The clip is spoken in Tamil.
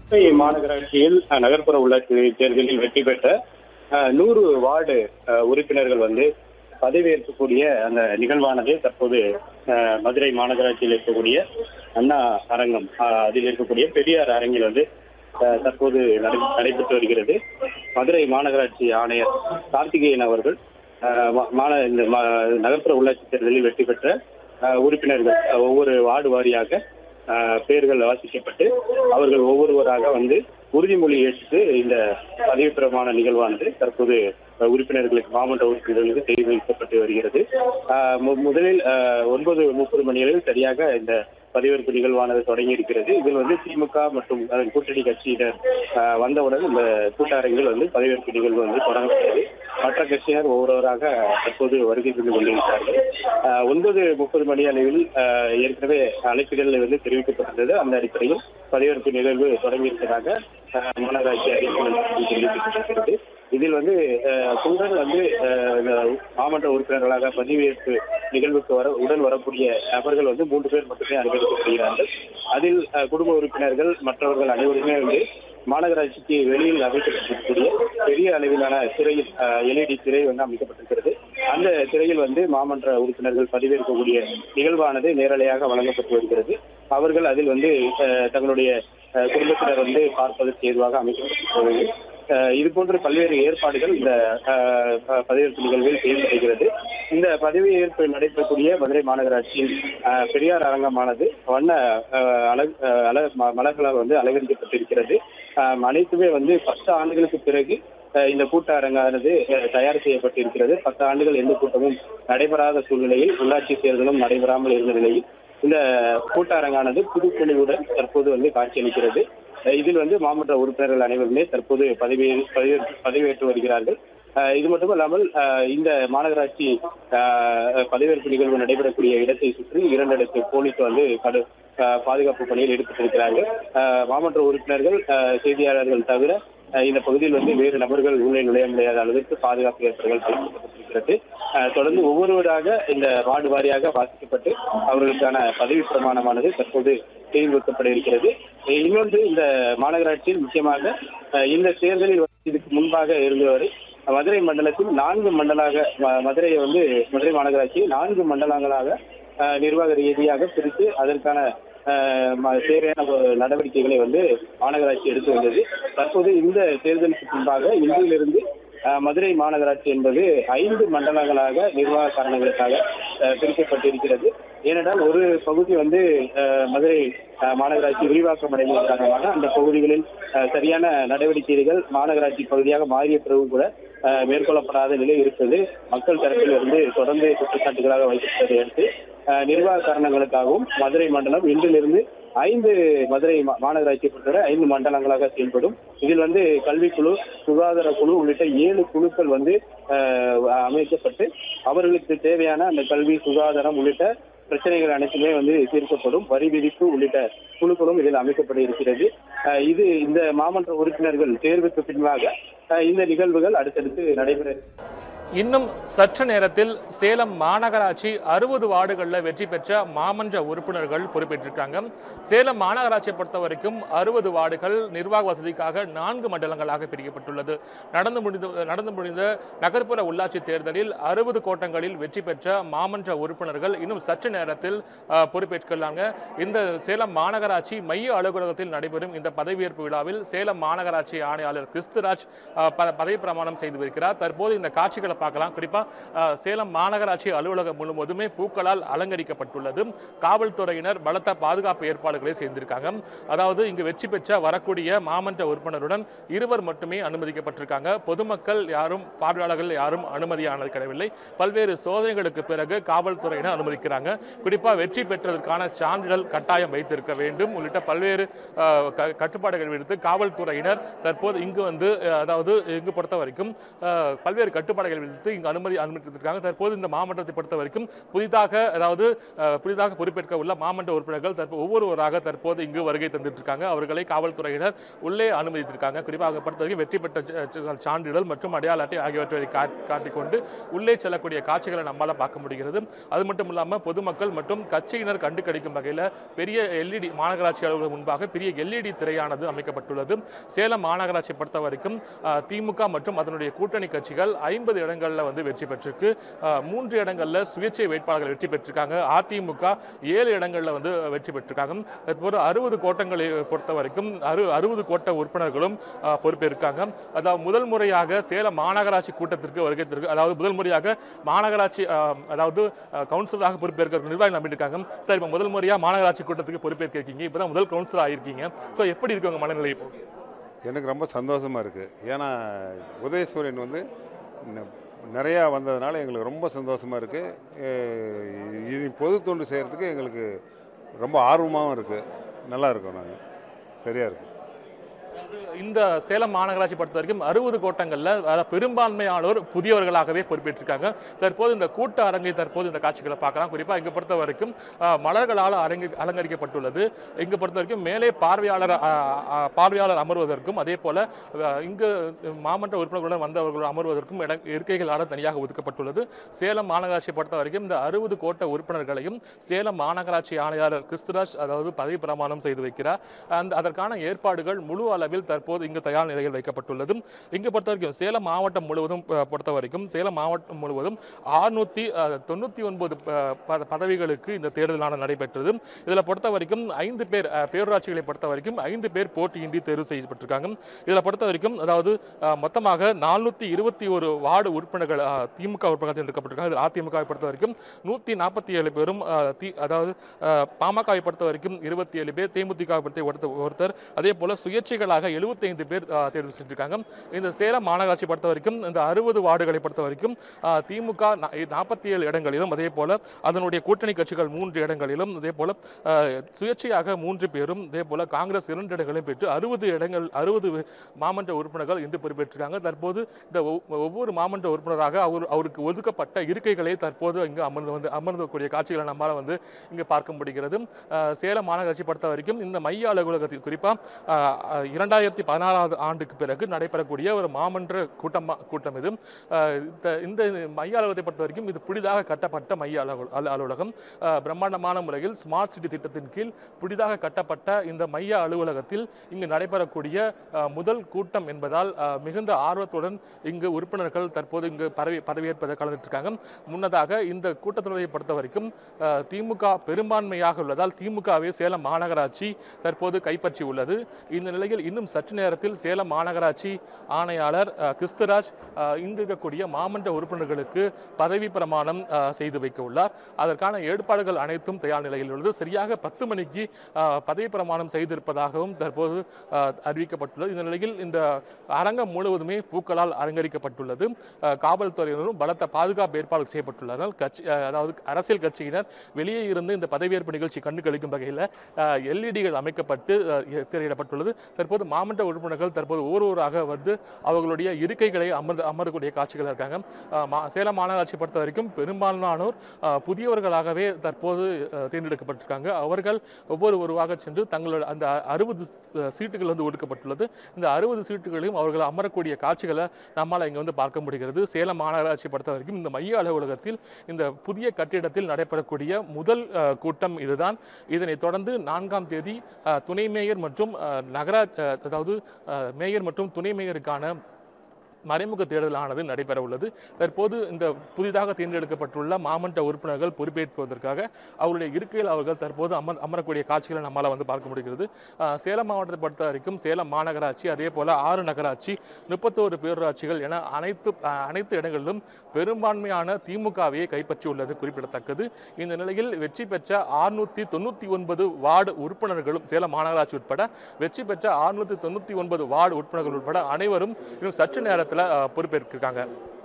கோவை மாநகராட்சியில் அஹ், நகர்ப்புற உள்ளாட்சி தேர்தலில் வெற்றி பெற்ற அஹ், நூறு வார்டு அஹ், உறுப்பினர்கள் வந்து பதவியேற்கக்கூடிய அந்த நிகழ்வானது தற்போது அஹ், மதுரை மாநகராட்சியில் இருக்கக்கூடிய அண்ணா அரங்கம் அஹ், அதில் இருக்கக்கூடிய பெரியார் அரங்கில் வந்து அஹ், தற்போது நடை- நடைபெற்று வருகிறது மதுரை மாநகராட்சி ஆணையர் கார்த்திகேயன் அவர்கள் அஹ், மா- மாந- இந்த மா- நகர்ப்புற உள்ளாட்சி தேர்தலில் வெற்றி பெற்ற அஹ், உறுப்பினர்கள் அஹ், ஒவ்வொரு வார்டு வாரியாக அஹ், பெயர்கள் வாசிக்கப்பட்டு அவர்கள் ஒவ்வொருவராக வந்து உறுதிமொழி ஏற்று இந்த பதவி பிரமாண நிகழ்வானது தற்போது அஹ், உறுப்பினர்களுக்கு மாவட்ட உறுப்பினர்களுக்கு செய்து வைக்கப்பட்டு வருகிறது அஹ், மு- முதலில் அஹ், ஒன்பது முப்பது மணிகளில் சரியாக இந்த பதவியேற்பு நிகழ்வானது தொடங்கி இருக்கிறது இதில் வந்து திமுக மற்றும் அதன் கூட்டணி கட்சியினர் அஹ், வந்தவுடன் இந்த கூட்டரங்கில் வந்து பதவியேற்பு நிகழ்வு வந்து தொடங்கப்பட்டது மற்ற கட்சியினர் ஒவ்வொருவராக தற்போது வருகை புரிந்து கொண்டிருக்கிறார்கள் அஹ், ஒன்பது முப்பது மணி அளவில் அஹ், ஏற்கனவே அழைப்பிதழில் வந்து தெரிவிக்கப்பட்டிருந்தது அந்த அடிப்படையில் பதவியேற்பு நிகழ்வு தொடங்கி இருப்பதாக அஹ், மாநகராட்சி அறிவிப்பு தெரிவிக்கப்பட்டிருக்கிறது இதில் வந்து அஹ், குன்றன் வந்து அஹ், இந்த மாவட்ட உறுப்பினர்களாக பதவியேற்பு நிகழ்வுக்கு வர உடன் வரக்கூடிய நபர்கள் வந்து மூன்று பேர் மட்டுமே அனுமதிக்கப்படுகிறார்கள் அதில் அஹ், குடும்ப உறுப்பினர்கள் மற்றவர்கள் அனைவருமே வந்து மாநகராட்சிக்கு வெளியில் அமைக்கப்பட்டிருக்கக்கூடிய பெரிய அளவிலான திரையில் எல்இடி திரை வந்து அமைக்கப்பட்டிருக்கிறது அந்த திரையில் வந்து மாமன்ற உறுப்பினர்கள் பதவியேற்கக்கூடிய நிகழ்வானது நேரலையாக வழங்கப்பட்டு வருகிறது அவர்கள் அதில் வந்து அஹ், தங்களுடைய அஹ், குடும்பத்தினர் வந்து பார்ப்பதற்கு ஏதுவாக அமைக்கப்பட்டிருக்கிறது அஹ், இது போன்ற பல்வேறு ஏற்பாடுகள் இந்த அஹ், ப- பதவியேற்பு நிகழ்வில் செய்யப்படுகிறது இந்த பதவியேற்பு நடைபெறக்கூடிய மதுரை மாநகராட்சியின் அஹ், பெரியார் அரங்கமானது வண்ண அஹ், அலகு அஹ், அல- ம- மலர்களால் வந்து அலங்கரிக்கப்பட்டிருக்கிறது அஹ், அனைத்துமே வந்து பத்து ஆண்டுகளுக்கு பிறகு அஹ், இந்த கூட்ட அரங்கானது அஹ், தயார் செய்யப்பட்டிருக்கிறது பத்து ஆண்டுகள் எந்த கூட்டமும் நடைபெறாத சூழ்நிலையில் உள்ளாட்சி தேர்தலும் நடைபெறாமல் இருந்த நிலையில் இந்த கூட்ட அரங்கானது புதுப்பொலிவுடன் தற்போது வந்து காட்சியளிக்கிறது அஹ், இதில் வந்து மாவட்ட உறுப்பினர்கள் அனைவருமே தற்போது பதவி பதவியேற்று பதவியேற்று வருகிறார்கள் அஹ், இது மட்டும் இல்லாமல் அஹ், இந்த மாநகராட்சி அஹ், பதவியேற்பு நிகழ்வு நடைபெறக்கூடிய இடத்தை சுற்றி இரண்டு இடத்து போலீஸ் வந்து கடு அஹ், பாதுகாப்பு பணியில் ஈடுபட்டிருக்கிறார்கள் அஹ், மாவட்ட உறுப்பினர்கள் அஹ், செய்தியாளர்கள் தவிர அஹ், இந்த பகுதியில் வந்து வேறு நபர்கள் உள்ளே நுழைய முடியாத அளவிற்கு பாதுகாப்பு ஏற்பாடுகள் பலப்படுத்தப்பட்டிருக்கிறது அஹ், தொடர்ந்து ஒவ்வொருவராக இந்த வார்டு வாரியாக வாசிக்கப்பட்டு அவர்களுக்கான பதவி பிரமாணமானது தற்போது செய்து வைக்கப்பட இருக்கிறது அஹ், இன்னொன்று இந்த மாநகராட்சியில் முக்கியமாக அஹ், இந்த தேர்தலில் வந்து இதுக்கு முன்பாக இருந்தவரை மதுரை மண்டலத்தில் நான்கு மண்டலாக ம- மதுரையை வந்து மதுரை மாநகராட்சியை நான்கு மண்டலங்களாக அஹ், நிர்வாக ரீதியாக பிரித்து அதற்கான அஹ், ம- தேவையான ஒரு நடவடிக்கைகளை வந்து மாநகராட்சி எடுத்து வந்தது தற்போது இந்த தேர்தலுக்கு முன்பாக இன்றிலிருந்து அஹ், மதுரை மாநகராட்சி என்பது ஐந்து மண்டலங்களாக நிர்வாக காரணங்களுக்காக அஹ், பிரிக்கப்பட்டிருக்கிறது ஏனென்றால் ஒரு பகுதி வந்து அஹ், மதுரை அஹ், மாநகராட்சி விரிவாக்கம் அடைந்ததன் காரணமாக அந்த பகுதிகளில் அஹ், சரியான நடவடிக்கைகள் மாநகராட்சி பகுதியாக மாறிய பிறகு கூட அஹ், மேற்கொள்ளப்படாத நிலை இருக்கிறது மக்கள் தரப்பில் இருந்து தொடர்ந்து குற்றச்சாட்டுகளாக வைக்கப்பட்டதை அடுத்து அஹ், நிர்வாக காரணங்களுக்காகவும் மதுரை மண்டலம் இன்றிலிருந்து ஐந்து மதுரை மா- மாநகராட்சியை பொறுத்தவரை ஐந்து மண்டலங்களாக செயல்படும் இதில் வந்து கல்விக்குழு சுகாதார குழு உள்ளிட்ட ஏழு குழுக்கள் வந்து அஹ், அமைக்கப்பட்டு அவர்களுக்கு தேவையான அந்த கல்வி சுகாதாரம் உள்ளிட்ட பிரச்சனைகள் அனைத்துமே வந்து தீர்க்கப்படும் வரி விதிப்பு உள்ளிட்ட குழுக்களும் இதில் அமைக்கப்பட இருக்கிறது அஹ், இது இந்த மாமன்ற உறுப்பினர்கள் தேர்வுக்கு பின்பாக அஹ், இந்த நிகழ்வுகள் அடுத்தடுத்து நடைபெற இன்னும் சற்று நேரத்தில் சேலம் மாநகராட்சி அறுபது வார்டுகளில் வெற்றி பெற்ற மாமன்ற உறுப்பினர்கள் பொறுப்பேற்றிருக்காங்க சேலம் மாநகராட்சியை பொறுத்த வரைக்கும் அறுபது வார்டுகள் நிர்வாக வசதிக்காக நான்கு மண்டலங்களாக பிரிக்கப்பட்டுள்ளது நடந்து முடிந்த நடந்து முடிந்த நகர்ப்புற உள்ளாட்சி தேர்தலில் அறுபது கோட்டங்களில் வெற்றி பெற்ற மாமன்ற உறுப்பினர்கள் இன்னும் சற்று நேரத்தில் அஹ், பொறுப்பேற்கலாங்க இந்த சேலம் மாநகராட்சி மைய அலுவலகத்தில் நடைபெறும் இந்த பதவியேற்பு விழாவில் சேலம் மாநகராட்சி ஆணையாளர் கிறிஸ்துராஜ் அஹ், ப- பதவி பிரமாணம் செய்து வருகிறார் தற்போது இந்த காட்சிகளை பார்க்கலாம் குறிப்பா அஹ், சேலம் மாநகராட்சி அலுவலகம் முழுவதுமே பூக்களால் அலங்கரிக்கப்பட்டுள்ளது காவல்துறையினர் பலத்த பாதுகாப்பு ஏற்பாடுகளை செய்திருக்காங்க அதாவது இங்கு வெற்றி பெற்ற வரக்கூடிய மாமன்ற உறுப்பினருடன் இருவர் மட்டுமே அனுமதிக்கப்பட்டிருக்காங்க பொதுமக்கள் யாரும் பார்வையாளர்கள் யாரும் அனுமதியானது கிடையவில்லை பல்வேறு சோதனைகளுக்கு பிறகு காவல்துறையினர் அனுமதிக்கிறாங்க குறிப்பா வெற்றி பெற்றதற்கான சான்றிதழ் கட்டாயம் வைத்திருக்க வேண்டும் உள்ளிட்ட பல்வேறு அஹ், க- கட்டுப்பாடுகள் விடுத்து காவல்துறையினர் தற்போது இங்கு வந்து அஹ், அதாவது இங்கு பொறுத்த வரைக்கும் அஹ், பல்வேறு கட்டுப்பாடுகள் அளித்து இங்கு அனுமதி அனுமதித்திருக்காங்க தற்போது இந்த மாமன்றத்தை பொறுத்த வரைக்கும் புதிதாக அதாவது அஹ், புதிதாக பொறுப்பேற்க உள்ள மாமன்ற உறுப்பினர்கள் தற்போது ஒவ்வொருவராக தற்போது இங்கு வருகை தந்துட்டு இருக்காங்க அவர்களை காவல்துறையினர் உள்ளே அனுமதித்திருக்காங்க குறிப்பாக பொறுத்த வரைக்கும் வெற்றி பெற்ற ச- ச- சான்றிதழ் மற்றும் அடையாள அட்டை ஆகியவற்றை காட்- காட்டிக்கொண்டு உள்ளே செல்லக்கூடிய காட்சிகளை நம்மால பார்க்க முடிகிறது அது மட்டும் இல்லாம பொதுமக்கள் மற்றும் கட்சியினர் கண்டு கழிக்கும் வகையில் பெரிய எல்இடி மாநகராட்சி அலுவலகம் முன்பாக பெரிய எல்இடி திரையானது அமைக்கப்பட்டுள்ளது சேலம் மாநகராட்சி பொறுத்த வரைக்கும் அஹ், திமுக மற்றும் அதனுடைய கூட்டணி கட்சிகள் ஐம்பது இடங்கள்ல வந்து வெற்றி பெற்றிருக்கு அஹ், மூன்று இடங்கள்ல சுயேட்சை வேட்பாளர்கள் வெற்றி பெற்றிருக்காங்க அதிமுக ஏழு இடங்கள்ல வந்து வெற்றி பெற்றிருக்காங்க தற்போது அறுபது கோட்டங்களை பொறுத்த வரைக்கும் அறு அறுபது கோட்ட உறுப்பினர்களும் அஹ், பொறுப்பேற்காங்க அதாவது முதல் முறையாக சேலம் மாநகராட்சி கூட்டத்திற்கு வருகை தருக்கு அதாவது முதல் முறையாக மாநகராட்சி அஹ், அதாவது அஹ், கவுன்சிலராக பொறுப்பேற்க நிர்வாகி நம்பிட்டு இருக்காங்க சார் இப்போ முதல் முறையா மாநகராட்சி கூட்டத்துக்கு பொறுப்பேற்க இருக்கீங்க இப்பதான் முதல் கவுன்சிலர் ஆயிருக்கீங்க ஸோ எப்படி இருக்கு உங்க மனநிலை இப்போ எனக்கு ரொம்ப சந்தோஷமாக இருக்குது ஏன்னா உதயசூரியன் வந்து ந- நிறையா வந்ததுனால எங்களுக்கு ரொம்ப சந்தோஷமாக இருக்குது இது பொது தொண்டு செய்கிறதுக்கு எங்களுக்கு ரொம்ப ஆர்வமாகவும் இருக்குது நல்லா இருக்கோம் நாங்கள் சரியாக இருக்கும் இந்த சேலம் மாநகராட்சி பொறுத்த வரைக்கும் அறுபது கோட்டங்கள்ல அதாவது பெரும்பான்மையானோர் புதியவர்களாகவே பொறுப்பேற்றிருக்காங்க தற்போது இந்த கூட்ட அரங்கை தற்போது இந்த காட்சிகளை பார்க்கலாம் குறிப்பா இங்க பொறுத்த வரைக்கும் அஹ், மலர்களால் அரங்கு அலங்கரிக்கப்பட்டுள்ளது இங்க பொறுத்த வரைக்கும் மேலே பார்வையாளர் அஹ், அஹ், பார்வையாளர் அமர்வதற்கும் அதே போல அஹ், இங்கு மாமன்ற உறுப்பினர்களுடன் வந்தவர்கள் அமர்வதற்கும் இட இருக்கைகளால் தனியாக ஒதுக்கப்பட்டுள்ளது சேலம் மாநகராட்சியை பொறுத்த வரைக்கும் இந்த அறுபது கோட்ட உறுப்பினர்களையும் சேலம் மாநகராட்சி ஆணையாளர் கிறிஸ்துராஜ் அதாவது பதவி பிரமாணம் செய்து வைக்கிறார் அந்த அதற்கான ஏற்பாடுகள் முழு அளவில் தற்போது இங்கு தயார் நிலையில் வைக்கப்பட்டுள்ளது இங்கு பொறுத்த வரைக்கும் சேலம் மாவட்டம் முழுவதும் அஹ், பொறுத்த வரைக்கும் சேலம் மாவட்டம் முழுவதும் ஆறுநூத்தி தொண்ணூத்தி ஒன்பது பதவிகளுக்கு இந்த தேர்தலான நடைபெற்றது இதுல பொறுத்த வரைக்கும் ஐந்து பேர் அஹ், பேரூராட்சிகளை பொறுத்த வரைக்கும் ஐந்து பேர் போட்டியின்றி தேர்வு செய்யப்பட்டிருக்காங்க இதுல பொறுத்த வரைக்கும் அதாவது அஹ், மொத்தமாக நானூத்தி இருபத்தி ஒரு வார்டு உறுப்பினர்கள் அஹ், திமுக உறுப்பினர்கள் தேர்ந்தெடுக்கப்பட்டிருக்காங்க இதில் அதிமுகவை பொறுத்த வரைக்கும் நூத்தி நாற்பத்தி ஏழு பேரும் அஹ், தி- அதாவது பாமகவை பொறுத்த வரைக்கும் இருபத்தி ஏழு பேர் தேமுதிக பொறுத்த ஒருத்தர் ஒருத்தர் அதே போல சுயேட்சைகளாக 75 பேர் அஹ், தேர்வு செஞ்சிருக்காங்க இந்த சேலம் மாநகராட்சி பொறுத்த வரைக்கும் இந்த அறுபது வார்டுகளை பொறுத்த வரைக்கும் அஹ், திமுக நாற்பத்தி ஏழு இடங்களிலும் அதே போல அதனுடைய கூட்டணி கட்சிகள் மூன்று இடங்களிலும் அதே போல அஹ், சுயேட்சையாக மூன்று பேரும் அதே போல காங்கிரஸ் இரண்டு இடங்களையும் பெற்று அறுபது இடங்கள் அறுபது மாமன்ற உறுப்பினர்கள் இன்று பொறுப்பேற்றிருக்காங்க தற்போது இந்த ஒவ்- ஒவ்வொரு மாமன்ற உறுப்பினராக அவர் அவருக்கு ஒதுக்கப்பட்ட இருக்கைகளை தற்போது இங்கு அமர்ந்து வந்து அமர்ந்தக்கூடிய காட்சிகளை நம்மால வந்து இங்கு பார்க்க முடிகிறது அஹ், சேலம் மாநகராட்சி பொறுத்த வரைக்கும் இந்த மைய அலுவலகத்தில் குறிப்பா அஹ், அஹ், இரண்டாயிரத்தி பதினாறாவது ஆண்டுக்கு பிறகு நடைபெறக்கூடிய ஒரு மாமன்ற கூட்டம் கூட்டம் இது அஹ், இந்த- இந்த மைய அலுவலகத்தை பொறுத்த வரைக்கும் இது புதிதாக கட்டப்பட்ட மைய அலுவல- அலு- அலுவலகம் அஹ், பிரம்மாண்டமான முறையில் ஸ்மார்ட் சிட்டி திட்டத்தின் கீழ் புதிதாக கட்டப்பட்ட இந்த மைய அலுவலகத்தில் இங்கு நடைபெறக்கூடிய அஹ், முதல் கூட்டம் என்பதால் அஹ், மிகுந்த ஆர்வத்துடன் இங்கு உறுப்பினர்கள் தற்போது இங்கு பதவி பதவியேற்பதை கலந்துட்டு இருக்காங்க முன்னதாக இந்த கூட்டத்தொடரை பொறுத்த வரைக்கும் அஹ், திமுக பெரும்பான்மையாக உள்ளதால் திமுகவே சேலம் மாநகராட்சி தற்போது கைப்பற்றி உள்ளது இந்த நிலையில் இன்னும் சற்று நேரத்தில் சேலம் மாநகராட்சி ஆணையாளர் அஹ், கிறிஸ்துராஜ் அஹ், இங்கு இருக்கக்கூடிய மாமன்ற உறுப்பினர்களுக்கு பதவி பிரமாணம் அஹ், செய்து வைக்க உள்ளார் அதற்கான ஏற்பாடுகள் அனைத்தும் தயார் நிலையில் உள்ளது சரியாக பத்து மணிக்கு அஹ், பதவி பிரமாணம் செய்திருப்பதாகவும் தற்போது அஹ், அறிவிக்கப்பட்டுள்ளது இந்த நிலையில் இந்த அரங்கம் முழுவதுமே பூக்களால் அலங்கரிக்கப்பட்டுள்ளது அஹ், காவல்துறையினரும் பலத்த பாதுகாப்பு ஏற்பாடு செய்யப்பட்டுள்ளனர் கட்சி அஹ், அதாவது அரசியல் கட்சியினர் வெளியே இருந்து இந்த பதவியேற்பு நிகழ்ச்சி கண்டு கழிக்கும் வகையில் எல்இடிகள் அமைக்கப்பட்டு அஹ், திரையிடப்பட்டுள்ளது தற்போது மாமன்ற உறுப்பினர்கள் தற்போது ஒவ்வொருவராக வந்து அவர்களுடைய இருக்கைகளை அமர்ந்து அமரக்கூடிய காட்சிகள் இருக்காங்க அஹ், மா- சேலம் மாநகராட்சி பொறுத்த வரைக்கும் பெரும்பாலானோர் அஹ், புதியவர்களாகவே தற்போது அஹ், தேர்ந்தெடுக்கப்பட்டிருக்காங்க அவர்கள் ஒவ்வொருவருவாக சென்று தங்களோட அந்த அறுபது சீட்டுகள் வந்து ஒதுக்கப்பட்டுள்ளது இந்த அறுபது சீட்டுகளையும் அவர்கள் அமரக்கூடிய காட்சிகளை நம்மால் இங்கே வந்து பார்க்க முடிகிறது சேலம் மாநகராட்சி பொறுத்த வரைக்கும் இந்த மைய அலுவலகத்தில் இந்த புதிய கட்டிடத்தில் நடைபெறக்கூடிய முதல் அஹ், கூட்டம் இதுதான் இதனைத் தொடர்ந்து நான்காம் தேதி அஹ், துணை மேயர் மற்றும் அஹ், நகரா அஹ், அதாவது அஹ், மேயர் மற்றும் துணை மேயருக்கான மறைமுக தேர்தலானது நடைபெற உள்ளது தற்போது இந்த புதிதாக தேர்ந்தெடுக்கப்பட்டுள்ள மாமன்ற உறுப்பினர்கள் பொறுப்பேற்பதற்காக அவருடைய இருக்கையில் அவர்கள் தற்போது அமர் அமரக்கூடிய காட்சிகளை நம்மால் வந்து பார்க்க முடிகிறது அஹ், சேலம் மாவட்டத்தை பொறுத்த வரைக்கும் சேலம் மாநகராட்சி அதே போல ஆறு நகராட்சி முப்பத்தோரு பேரூராட்சிகள் என அனைத்து அஹ், அனைத்து இடங்களிலும் பெரும்பான்மையான திமுகவையே கைப்பற்றியுள்ளது குறிப்பிடத்தக்கது இந்த நிலையில் வெற்றி பெற்ற ஆறுநூத்தி தொண்ணூத்தி ஒன்பது வார்டு உறுப்பினர்களும் சேலம் மாநகராட்சி உட்பட வெற்றி பெற்ற ஆறுநூத்தி தொண்ணூத்தி ஒன்பது வார்டு உறுப்பினர்கள் உட்பட அனைவரும் இன்னும் சற்று நேரத்தில் பொறுப்பேற்றிருக்காங்க